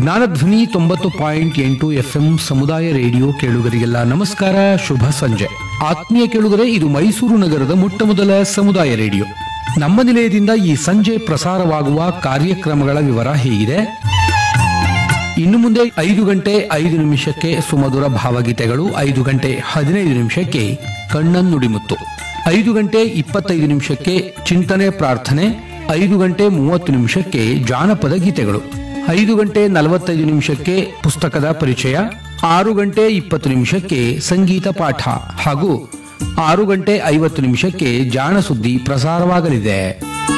ಜ್ಞಾನಧ್ವನಿ ತೊಂಬತ್ತು ಪಾಯಿಂಟ್ ಎಂಟು ಎಫ್ಎಂ ಸಮುದಾಯ ರೇಡಿಯೋ ಕೇಳುಗರಿಗೆಲ್ಲ ನಮಸ್ಕಾರ ಶುಭ ಸಂಜೆ ಆತ್ಮೀಯ ಕೇಳುಗರೆ ಇದು ಮೈಸೂರು ನಗರದ ಮೊಟ್ಟಮೊದಲ ಸಮುದಾಯ ರೇಡಿಯೋ ನಮ್ಮ ನಿಲಯದಿಂದ ಈ ಸಂಜೆ ಪ್ರಸಾರವಾಗುವ ಕಾರ್ಯಕ್ರಮಗಳ ವಿವರ ಹೀಗಿದೆ ಇನ್ನು ಮುಂದೆ ಐದು ಗಂಟೆ ಐದು ನಿಮಿಷಕ್ಕೆ ಸುಮಧುರ ಭಾವಗೀತೆಗಳು ಐದು ಗಂಟೆ ಹದಿನೈದು ನಿಮಿಷಕ್ಕೆ ಕಣ್ಣನ್ ನುಡಿಮುತ್ತು ಐದು ಗಂಟೆ ಇಪ್ಪತ್ತೈದು ನಿಮಿಷಕ್ಕೆ ಚಿಂತನೆ ಪ್ರಾರ್ಥನೆ ಐದು ಗಂಟೆ ಮೂವತ್ತು ನಿಮಿಷಕ್ಕೆ ಜಾನಪದ ಗೀತೆಗಳು ಐದು ಗಂಟೆ ನಲವತ್ತೈದು ನಿಮಿಷಕ್ಕೆ ಪುಸ್ತಕದ ಪರಿಚಯ ಆರು ಗಂಟೆ ಇಪ್ಪತ್ತು ನಿಮಿಷಕ್ಕೆ ಸಂಗೀತ ಪಾಠ ಹಾಗೂ ಆರು ಗಂಟೆ ಐವತ್ತು ನಿಮಿಷಕ್ಕೆ ಜಾಣ ಸುದ್ದಿ ಪ್ರಸಾರವಾಗಲಿದೆ